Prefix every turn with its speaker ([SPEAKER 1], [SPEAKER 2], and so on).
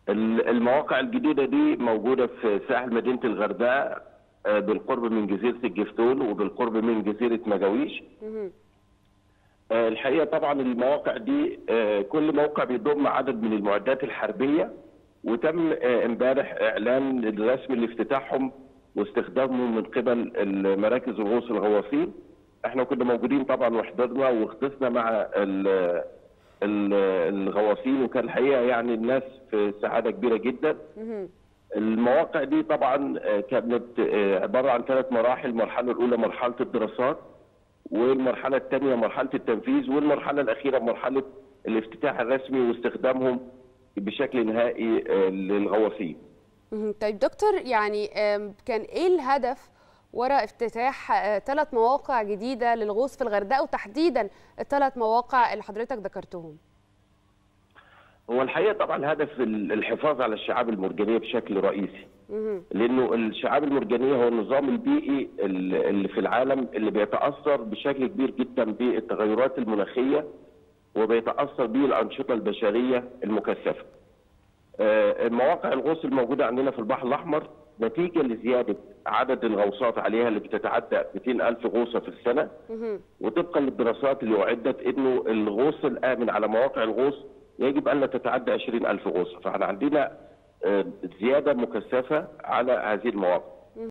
[SPEAKER 1] ال- المواقع الجديدة دي موجودة في ساحل مدينة الغردقة آه، بالقرب من جزيرة الجفتون وبالقرب من جزيرة مجاويش
[SPEAKER 2] مهم.
[SPEAKER 1] آه، الحقيقة طبعا المواقع دي آه، كل موقع بيضم عدد من المعدات الحربية وتم آه، امبارح إعلان الرسمي لافتتاحهم واستخدامهم من قبل مراكز الغوص الغواصين احنا كنا موجودين طبعا وحضرنا واختصنا مع ال- ال- الغواصين وكان الحقيقة يعني الناس في سعادة كبيرة جدا
[SPEAKER 2] مهم.
[SPEAKER 1] المواقع دي طبعا آه، كانت آه، عباره عن ثلاث مراحل، المرحله الاولى مرحله الدراسات والمرحله الثانيه مرحله التنفيذ والمرحله الاخيره مرحله الافتتاح الرسمي واستخدامهم بشكل نهائي آه، للغواصين.
[SPEAKER 2] مهم. طيب دكتور يعني آم، كان ايه الهدف وراء افتتاح ثلاث مواقع جديده للغوص في الغردقه وتحديدا الثلاث مواقع اللي حضرتك ذكرتهم
[SPEAKER 1] هو الحقيقه طبعا هدف ال- الحفاظ على الشعاب المرجانيه بشكل رئيسي.
[SPEAKER 2] مهم.
[SPEAKER 1] لانه الشعاب المرجانيه هو النظام البيئي ال- اللي في العالم اللي بيتاثر بشكل كبير جدا بالتغيرات المناخيه وبيتاثر به الانشطه البشريه المكثفه. آه، مواقع الغوص الموجوده عندنا في البحر الاحمر نتيجه لزياده عدد الغوصات عليها اللي بتتعدى 200 الف غوصه في السنه
[SPEAKER 2] مهم.
[SPEAKER 1] وطبقا للدراسات اللي اعدت انه الغوص الامن على مواقع الغوص يجب ان لا تتعدى 20 الف غوصه فاحنا عندنا آه، زياده مكثفه على هذه المواقع